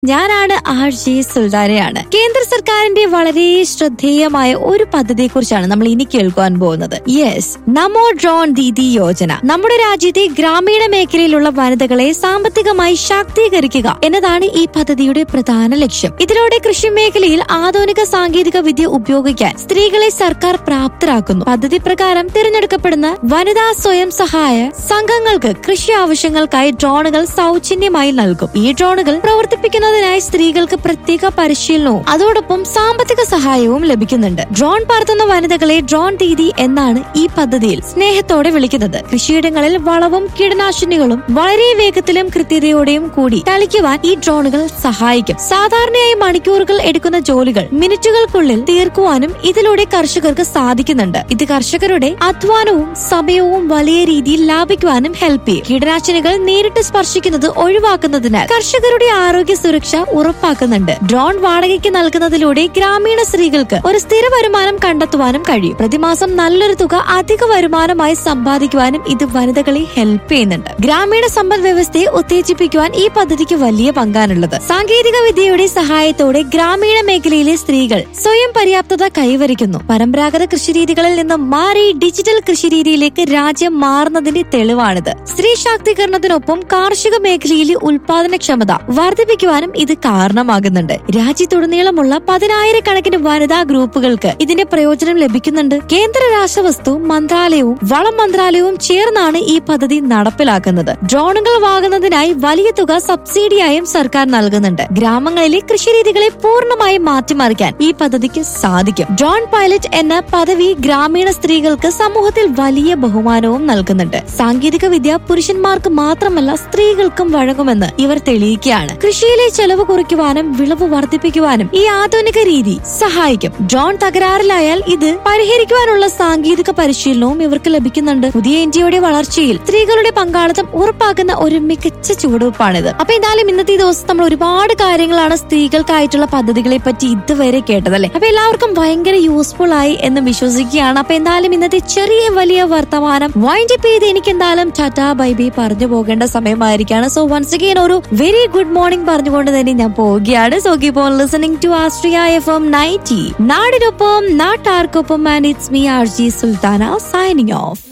ഞാനാണ് R J സുൽത്താനയാണ് കേന്ദ്ര സർക്കാരിന്റെ വളരെ ശ്രദ്ധേയമായ ഒരു പദ്ധതിയെ കുറിച്ചാണ് നമ്മൾ ഇനി കേൾക്കുവാൻ പോകുന്നത് യെസ് നമോ ഡ്രോൺ ദീദി യോജന നമ്മുടെ രാജ്യത്തെ ഗ്രാമീണ മേഖലയിലുള്ള വനിതകളെ സാമ്പത്തികമായി ശാക്തീകരിക്കുക എന്നതാണ് ഈ പദ്ധതിയുടെ പ്രധാന ലക്ഷ്യം ഇതിലൂടെ കൃഷി മേഖലയിൽ ആധുനിക സാങ്കേതിക വിദ്യ ഉപയോഗിക്കാൻ സ്ത്രീകളെ സർക്കാർ പ്രാപ്തരാക്കുന്നു പദ്ധതി പ്രകാരം തിരഞ്ഞെടുക്കപ്പെടുന്ന വനിതാ സ്വയം സഹായ സംഘങ്ങൾക്ക് കൃഷി ആവശ്യങ്ങൾക്കായി ഡ്രോണുകൾ സൗജന്യമായി നൽകും ഈ ഡ്രോണുകൾ പ്രവർത്തിപ്പിക്കുന്നതിനായി സ്ത്രീകൾക്ക് പ്രത്യേക പരിശീലനവും അതോടൊപ്പം സാമ്പത്തിക സഹായവും ലഭിക്കുന്നുണ്ട് ഡ്രോൺ പറത്തുന്ന വനിതകളെ ഡ്രോൺ ദീദി എന്നാണ് ഈ പദ്ധതിയിൽ സ്നേഹത്തോടെ വിളിക്കുന്നത് കൃഷിയിടങ്ങളിൽ വളവും കീടനാശിനികളും വളരെ വേഗത്തിലും കൃത്യതയോടെയും കൂടി തളിക്കുവാൻ ഈ ഡ്രോണുകൾ സഹായിക്കും സാധാരണയായി മണിക്കൂറുകൾ എടുക്കുന്ന ജോലികൾ മിനിറ്റുകൾക്കുള്ളിൽ തീർക്കുവാനും ഇതിലൂടെ കർഷകർക്ക് സാധിക്കുന്നുണ്ട് ഇത് കർഷകരുടെ അധ്വാനവും സമയവും വലിയ രീതിയിൽ ലാഭിക്കുവാനും ഹെൽപ്പ് ചെയ്യും കീടനാശിനികൾ നേരിട്ട് സ്പർശിക്കുന്നത് ഒഴിവാക്കുന്നതിനാൽ കർഷകരുടെ ആരോഗ്യ സുരക്ഷ ഉറപ്പാക്കുന്നുണ്ട് ഡ്രോൺ വാടകയ്ക്ക് നൽകുന്നതിലൂടെ ഗ്രാമീണ സ്ത്രീകൾക്ക് ഒരു സ്ഥിര വരുമാനം കണ്ടെത്തുവാനും കഴിയും പ്രതിമാസം നല്ലൊരു തുക അധിക വരുമാനമായി സമ്പാദിക്കുവാനും ഇത് വനിതകളെ ഹെൽപ്പ് ചെയ്യുന്നുണ്ട് ഗ്രാമീണ സമ്പദ് വ്യവസ്ഥയെ ഉത്തേജിപ്പിക്കുവാൻ ഈ പദ്ധതിക്ക് വലിയ പങ്കാണുള്ളത് സാങ്കേതിക വിദ്യയുടെ സഹായത്തോടെ ഗ്രാമീണ മേഖലയിലെ സ്ത്രീകൾ സ്വയം പര്യാപ്തത കൈവരിക്കുന്നു പരമ്പരാഗത കൃഷിരീതികളിൽ നിന്ന് മാറി ഡിജിറ്റൽ കൃഷിരീതിയിലേക്ക് രാജ്യം മാറുന്നതിന്റെ തെളിവാണിത് സ്ത്രീ ശാക്തീകരണത്തിനൊപ്പം കാർഷിക മേഖലയിലെ ഉൽപാദനക്ഷമത വർദ്ധിപ്പിക്കുവാനും ഇത് കാരണമാകുന്നുണ്ട് രാജ്യത്തുടനീളമുള്ള പതിനായിരക്കണക്കിന് വനിതാ ഗ്രൂപ്പുകൾക്ക് ഇതിന്റെ പ്രയോജനം ലഭിക്കുന്നുണ്ട് കേന്ദ്ര രാസവസ്തു മന്ത്രാലയവും വളം മന്ത്രാലയവും ചേർന്നാണ് ഈ പദ്ധതി നടപ്പിലാക്കുന്നത് ഡ്രോണുകൾ വാങ്ങുന്നതിനായി വലിയ തുക സബ്സിഡിയായും സർക്കാർ നൽകുന്നുണ്ട് ഗ്രാമങ്ങളിലെ കൃഷിരീതികളെ പൂർണ്ണമായി മാറ്റിമറിക്കാൻ ഈ പദ്ധതിക്ക് സാധിക്കും ഡ്രോൺ പൈലറ്റ് എന്ന പദവി ഗ്രാമീണ സ്ത്രീകൾക്ക് സമൂഹത്തിൽ വലിയ ബഹുമാനവും നൽകുന്നുണ്ട് സാങ്കേതിക വിദ്യ പുരുഷന്മാർക്ക് മാത്രമല്ല സ്ത്രീകൾക്കും വഴങ്ങുമെന്ന് ഇവർ തെളിയിക്കുകയാണ് കൃഷിയിലെ ചെലവ് കുറയ്ക്കുവാനും വിളവ് വർദ്ധിപ്പിക്കുവാനും ഈ ആധുനിക രീതി സഹായിക്കും ഡ്രോൺ തകരാറിലായാൽ ഇത് പരിഹരിക്കുവാനുള്ള സാങ്കേതിക പരിശീലനവും ഇവർക്ക് ലഭിക്കുന്നുണ്ട് പുതിയ ഇന്ത്യയുടെ വളർച്ചയിൽ സ്ത്രീകളുടെ പങ്കാളിത്തം ഉറപ്പാക്കുന്ന ഒരു മികച്ച ചുവടുവെപ്പാണിത് അപ്പൊ എന്തായാലും ഇന്നത്തെ ഈ ദിവസം നമ്മൾ ഒരുപാട് കാര്യങ്ങളാണ് സ്ത്രീകൾക്കായിട്ടുള്ള പദ്ധതികളെ പറ്റി ഇതുവരെ കേട്ടതല്ലേ അപ്പൊ എല്ലാവർക്കും ഭയങ്കര യൂസ്ഫുൾ ആയി എന്ന് വിശ്വസിക്കുകയാണ് അപ്പൊ എന്തായാലും ഇന്നത്തെ ചെറിയ വലിയ വർത്തമാനം വൈൻഡ് അപ്പ് ചെയ്ത് എനിക്ക് എന്തായാലും ടാറ്റാ ബൈ ബൈ പറഞ്ഞു പോകേണ്ട സമയമായിരിക്കാണ് സോ വൺസ് അഗെയിൻ ഒരു വെരി ഗുഡ് മോർണിംഗ് പറഞ്ഞുകൊണ്ട് തന്നെ ഞാൻ പോവുകയാണ് so keep on listening to Austria F M ninety നാടിനൊപ്പം നാട്ടാർക്കൊപ്പം and it's me R J Sultana signing of